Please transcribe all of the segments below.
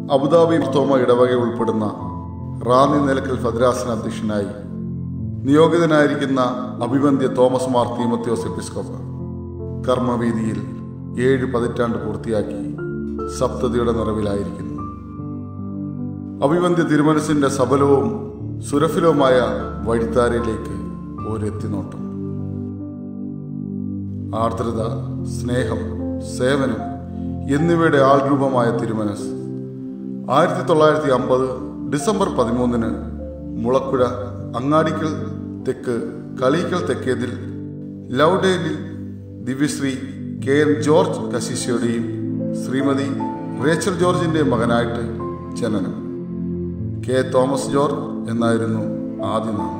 Abu Dhabi തോമ ഇടവക ഉൾപ്പെടുന്ന റാന്നി നിലക്കൽ ഭദ്രാസന അധ്യക്ഷനായി നിയോഗിതനായിരിക്കുന്ന അഭിവന്ദ്യ തോമസ് മാർ തീമത്യോസ് എപ്പിസ്കോപ്പ് കർമ്മവീതിയിൽ ഏഴ് പതിറ്റാണ്ട് പൂർത്തിയാക്കി സപ്തതിയുടെ നിറവിലായിരിക്കുന്നു അഭിവന്ദ്യ തിരുമനസിന്റെ സബലവും സുരഫിലവുമായ വഴിത്താരയിലേക്ക് ഒരെത്തിനോട്ടം ആർദ്രത സ്നേഹം സേവനം എന്നിവയുടെ ആൾരൂപമായ തിരുമനസ് ആയിരത്തി തൊള്ളായിരത്തി അമ്പത് ഡിസംബർ പതിമൂന്നിന് മുളക്കുഴ അങ്ങാടിക്കൽ തെക്ക് കളീക്കൽ തെക്കേതിൽ ലൗഡേലിൽ ദിവ്യശ്രീ കെ എൻ ജോർജ് കശീശയുടെയും ശ്രീമതി റേച്ചൽ ജോർജിന്റെ മകനായിട്ട് ജനനം കെ തോമസ് ജോർജ് എന്നായിരുന്നു ആദ്യ നാമം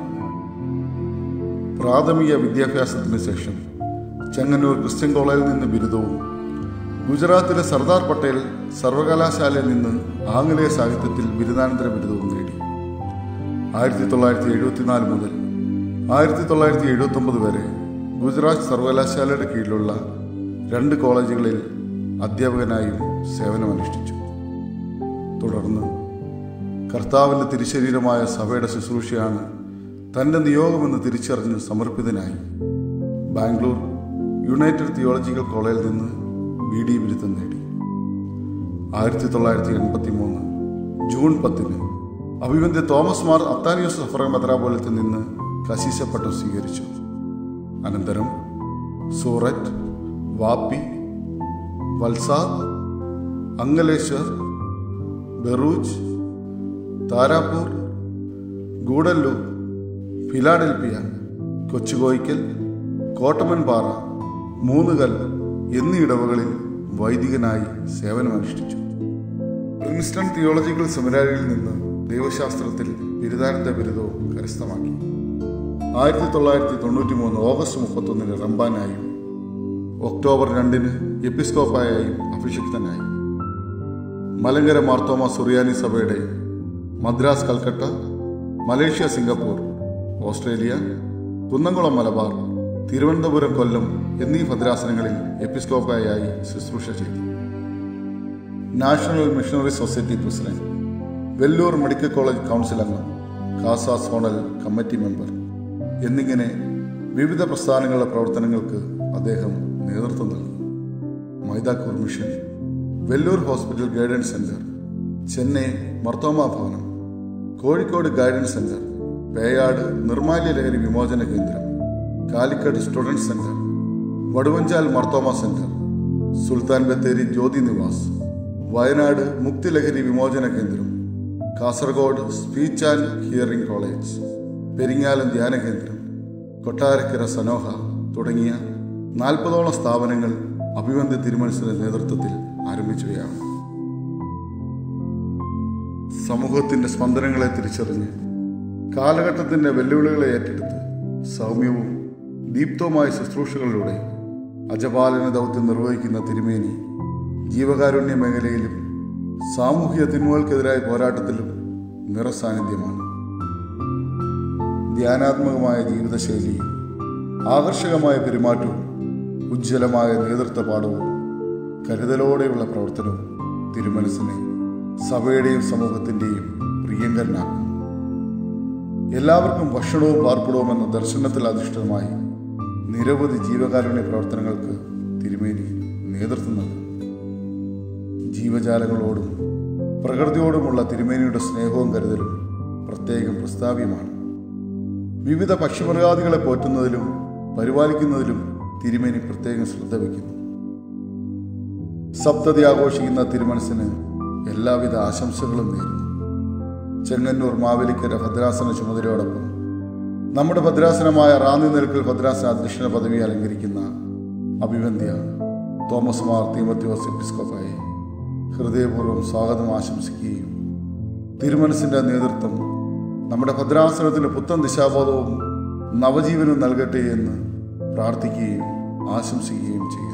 പ്രാഥമിക വിദ്യാഭ്യാസത്തിന് ശേഷം ചെങ്ങന്നൂർ ക്രിസ്ത്യൻ കോളേജിൽ നിന്ന് ബിരുദവും ഗുജറാത്തിലെ സർദാർ പട്ടേൽ സർവകലാശാലയിൽ നിന്ന് ആംഗലേയ സാഹിത്യത്തിൽ ബിരുദാനന്തര ബിരുദവും നേടി ആയിരത്തി തൊള്ളായിരത്തി എഴുപത്തിനാല് മുതൽ ആയിരത്തി തൊള്ളായിരത്തി എഴുപത്തി ഒമ്പത് വരെ ഗുജറാത്ത് സർവകലാശാലയുടെ കീഴിലുള്ള രണ്ട് കോളേജുകളിൽ അധ്യാപകനായും സേവനമനുഷ്ഠിച്ചു തുടർന്ന് കർത്താവിൻ്റെ തിരുശരീരമായ സഭയുടെ ശുശ്രൂഷയാണ് തൻ്റെ നിയോഗമെന്ന് തിരിച്ചറിഞ്ഞ് സമർപ്പിതനായി ബാംഗ്ലൂർ യുണൈറ്റഡ് തിയോളജിക്കൽ കോളേജിൽ നിന്ന് ബി ഡി ബിരുദം നേടി ആയിരത്തി തൊള്ളായിരത്തി എൺപത്തി മൂന്ന് ജൂൺ പത്തിന് അഭിവന്ദ്യ തോമസ് മാർ അത്താനിയോസ് സഫറ മെത്രാപോലത്തിൽ നിന്ന് കശീശപ്പട്ടം സ്വീകരിച്ചു അനന്തരം സൂററ്റ് വാപ്പി വൽസാദ് അങ്കലേശ്വർ ബെറൂജ് താരാപൂർ ഗൂഡല്ലൂർ ഫിലാഡൽഫിയ കൊച്ചുകോയിക്കൽ കോട്ടമൻപാറ മൂന്നുകൽ എന്നീ ഇടവകളിൽ വൈദികനായി സേവനമനുഷ്ഠിച്ചു പ്രിൻസ്റ്റൺ തിയോളജിക്കൽ സെമിനാരിയിൽ നിന്ന് ദൈവശാസ്ത്രത്തിൽ ബിരുദാനന്ദ ബിരുദവും കരസ്ഥമാക്കി ആയിരത്തി തൊള്ളായിരത്തി തൊണ്ണൂറ്റി മൂന്ന് ഓഗസ്റ്റ് മുപ്പത്തൊന്നിന് റംബാനായും ഒക്ടോബർ രണ്ടിന് എപ്പിസ്കോപ്പായും അഭിഷിക്തനായി മലങ്കര മാർത്തോമ സുറിയാനി സഭയുടെ Madras Calcutta Malaysia Singapore Australia Kunnamkulam Malabar Thiruvananthapuram Kollam എന്നീ ഭദ്രാസനങ്ങളിൽ എപ്പിസ്കോപ്പായി ശുശ്രൂഷ ചെയ്തു national missionary society president Vellore medical college council അംഗം കാസ സോണൽ കമ്മിറ്റി മെമ്പർ എന്നിങ്ങനെ വിവിധ പ്രസ്ഥാനങ്ങളുടെ പ്രവർത്തനങ്ങൾക്ക് അദ്ദേഹം നേതൃത്വം നൽകി മൈതാക്കൂർ mission Vellore hospital guidance centre Chennai Marthoma ഭവനം കോഴിക്കോട് ഗൈഡൻസ് സെന്റർ പേയാട് നിർമാല്യ ലഹരി വിമോചന കേന്ദ്രം Calicut student centre Vaduvanchal Marthoma centre Sultan Bathery Jyothi Nivas Wayanad Mukthi ലഹരി വിമോചന കേന്ദ്രം Kasaragod speech and hearing college Peringalam ധ്യാന കേന്ദ്രം കൊട്ടാരക്കര സനോഹ തുടങ്ങിയ നാൽപ്പതോളം സ്ഥാപനങ്ങൾ അഭിവന്ദ്യ തിരുമനസിന്റെ നേതൃത്വത്തിൽ ആരംഭിച്ചുകയാണ് സമൂഹത്തിന്റെ സ്പന്ദനങ്ങളെ തിരിച്ചറിഞ്ഞ് കാലഘട്ടത്തിന്റെ വെല്ലുവിളികളെ ഏറ്റെടുത്ത് സൗമ്യവും ദീപ്തവുമായ ശുശ്രൂഷകളിലൂടെ അജപാലന ദൗത്യം നിർവഹിക്കുന്ന തിരുമേനി ജീവകാരുണ്യ മേഖലയിലും സാമൂഹിക തിന്മകൾക്കെതിരായ പോരാട്ടത്തിലും നിറസാന്നിധ്യമാണ് ധ്യാനാത്മകമായ ജീവിതശൈലിയും ആകർഷകമായ പെരുമാറ്റവും ഉജ്ജ്വലമായ നേതൃത്വ പാഠവും കരുതലോടെയുള്ള പ്രവർത്തനവും തിരുമനസിനെ സഭയുടെയും സമൂഹത്തിൻ്റെയും പ്രിയങ്കരനാക്കുന്നു എല്ലാവർക്കും ഭക്ഷണവും പാർപ്പിടവും എന്ന ദർശനത്തിൽ അധിഷ്ഠിതമായി നിരവധി ജീവകാരുണ്യ പ്രവർത്തനങ്ങൾക്ക് തിരുമേനി നേതൃത്വം നൽകും ജീവജാലങ്ങളോടും പ്രകൃതിയോടുമുള്ള തിരുമേനിയുടെ സ്നേഹവും കരുതലും പ്രത്യേകം പ്രസ്താവ്യമാണ് വിവിധ പക്ഷിമൃഗാദികളെ പോറ്റുന്നതിലും പരിപാലിക്കുന്നതിലും തിരുമേനി പ്രത്യേകം ശ്രദ്ധ വയ്ക്കുന്നു സപ്തതി ആഘോഷിക്കുന്ന തിരുമനസിന് എല്ലാവിധ ആശംസകളും നേരുന്നു ചെങ്ങന്നൂർ മാവേലിക്കര ഭദ്രാസന ചുമതലയോടൊപ്പം നമ്മുടെ ഭദ്രാസനമായ റാന്നി നിരക്കൽ ഭദ്രാസന അധ്യക്ഷന പദവി അലങ്കരിക്കുന്ന അഭിവന്ദ്യ തോമസ് മാർ തീമത്യോസ് എപ്പിസ്കോപ്പായി ഹൃദയപൂർവ്വം സ്വാഗതം ആശംസിക്കുകയും തിരുമനസിന്റെ നേതൃത്വം നമ്മുടെ ഭദ്രാസനത്തിന് പുത്തൻ ദിശാബോധവും നവജീവനവും നൽകട്ടെ എന്ന് പ്രാർത്ഥിക്കുകയും ആശംസിക്കുകയും ചെയ്യും